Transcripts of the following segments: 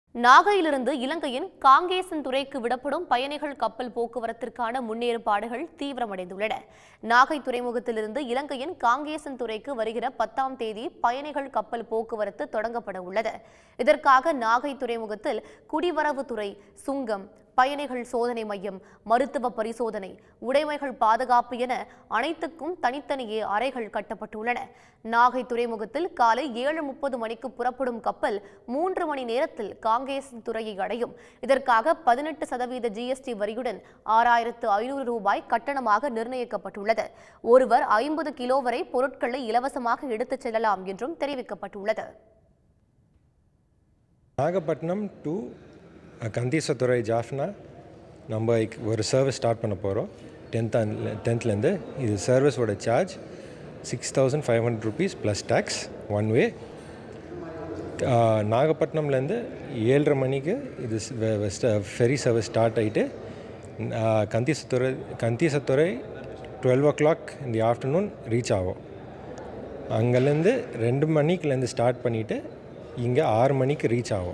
நாகையிலிருந்து இலங்கையின் காங்கேசன் துறைக்கு விடப்படும் பயணிகள் கப்பல் போக்குவரத்திற்கான முன்னேற்பாடுகள் தீவிரமடைந்துள்ளன நாகை துறைமுகத்திலிருந்து இலங்கையின் காங்கேசன் துறைக்கு வருகிற பத்தாம் தேதி பயணிகள் கப்பல் போக்குவரத்து தொடங்கப்பட உள்ளது இதற்காக நாகை துறைமுகத்தில் குடிவரவுத்துறை சுங்கம் பயணிகள் சோதனை மையம் மருத்துவ பரிசோதனை உடைமைகள் பாதுகாப்பு என அனைத்துக்கும் தனித்தனியே அறைகள் கட்டப்பட்டுள்ளன நாகை துறைமுகத்தில் காலை ஏழு முப்பது மணிக்கு புறப்படும் கப்பல் மூன்று மணி நேரத்தில் காங்கேசன் துறையை அடையும் இதற்காக பதினெட்டு சதவீத ஜிஎஸ்டி வரியுடன் ஆறாயிரத்து ஐநூறு ரூபாய் கட்டணமாக நிர்ணயிக்கப்பட்டுள்ளது ஒருவர் ஐம்பது கிலோ வரை பொருட்களை இலவசமாக எடுத்துச் செல்லலாம் என்றும் தெரிவிக்கப்பட்டுள்ளது நாகப்பட்டினம் டு கந்தீசத்துறை ஜாஃப்னா நம்ம இக்- ஒரு சர்வீஸ் ஸ்டார்ட் பண்ண போகிறோம் டென்த் டென்த்லேருந்து இது சர்வீஸோட charge six thousand five hundred rupees plus tax one way நாகப்பட்டினம்லேருந்து ஏழரை மணிக்கு இது ஃபெரி சர்வீஸ் ஸ்டார்ட் ஆகிட்டு Kankesanthurai Kankesanthurai twelve o'clock இந்த ஆஃப்டர்நூன் ரீச் ஆகும் அங்கேருந்து ரெண்டு மணிக்குலேருந்து ஸ்டார்ட் பண்ணிவிட்டு இங்கே ஆறு மணிக்கு ரீச் ஆகும்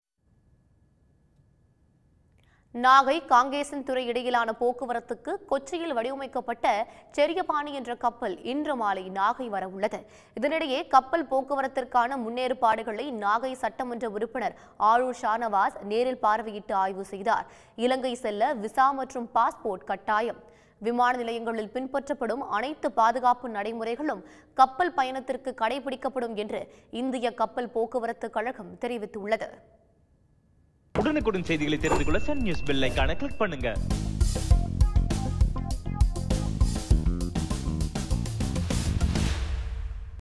நாகை காங்கேசன் துறை இடையிலான போக்குவரத்துக்கு கொச்சியில் வடிவமைக்கப்பட்ட செரியபாணி என்ற கப்பல் இன்று மாலை நாகை வர உள்ளது இதனிடையே கப்பல் போக்குவரத்திற்கான முன்னேற்பாடுகளை நாகை சட்டமன்ற உறுப்பினர் ஆரூர் ஷானவாஸ் நேரில் பார்வையிட்டு ஆய்வு செய்தார் இலங்கை செல்ல விசா மற்றும் பாஸ்போர்ட் கட்டாயம் விமான நிலையங்களில் பின்பற்றப்படும் அனைத்து பாதுகாப்பு நடைமுறைகளும் கப்பல் பயணத்திற்கு கடைபிடிக்கப்படும் என்று இந்திய கப்பல் போக்குவரத்து கழகம் தெரிவித்துள்ளது உடனுக்குடன் செய்திகளை தெரிந்து கொள்ள சன் நியூஸ் பெல் ஐகானை கிளிக் பண்ணுங்க